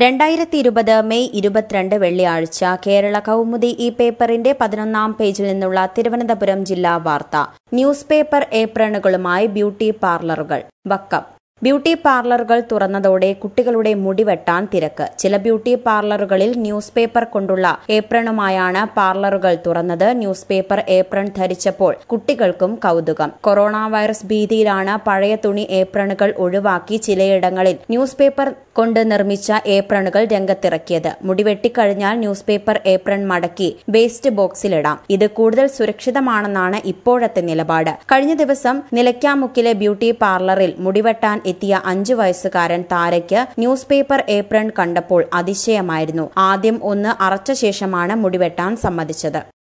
രണ്ടായിരത്തി ഇരുപത് മെയ് ഇരുപത്തിരണ്ട് വെള്ളിയാഴ്ച കേരള കൗമുദി ഈ പേപ്പറിന്റെ പതിനൊന്നാം പേജിൽ നിന്നുള്ള തിരുവനന്തപുരം ജില്ലാ വാർത്ത ന്യൂസ് പേപ്പർ ഏപ്രണുകളുമായി ബ്യൂട്ടി പാർലറുകൾ വക്കം ബ്യൂട്ടി പാർലറുകൾ തുറന്നതോടെ കുട്ടികളുടെ മുടി വെട്ടാൻ തിരക്ക് ചില ബ്യൂട്ടി പാർലറുകളിൽ ന്യൂസ് പേപ്പർ കൊണ്ടുള്ള ഏപ്രണുമായാണ് പാർലറുകൾ തുറന്നത് ന്യൂസ് പേപ്പർ ഏപ്രൺ ധരിച്ചപ്പോൾ കുട്ടികൾക്കും കൗതുകം കൊറോണ വൈറസ് ഭീതിയിലാണ് പഴയ തുണി ഏപ്രണുകൾ ഒഴിവാക്കി ചിലയിടങ്ങളിൽ ന്യൂസ് പേപ്പർ കൊണ്ട് നിർമ്മിച്ച ഏപ്രണുകൾ രംഗത്തിറക്കിയത് മുടി വെട്ടിക്കഴിഞ്ഞാൽ ന്യൂസ് പേപ്പർ ഏപ്രൺ മടക്കി വേസ്റ്റ് ബോക്സിലിടാം ഇത് കൂടുതൽ സുരക്ഷിതമാണെന്നാണ് ഇപ്പോഴത്തെ നിലപാട് കഴിഞ്ഞ ദിവസം നിലയ്ക്കാമുക്കിലെ ബ്യൂട്ടി പാർലറിൽ മുടിവെട്ടാൻ എത്തിയ അഞ്ചു വയസ്സുകാരൻ താരയ്ക്ക് ന്യൂസ് പേപ്പർ ഏപ്രൺ കണ്ടപ്പോൾ അതിശയമായിരുന്നു ആദ്യം ഒന്ന് അറച്ച ശേഷമാണ് മുടിവെട്ടാൻ സമ്മതിച്ചത്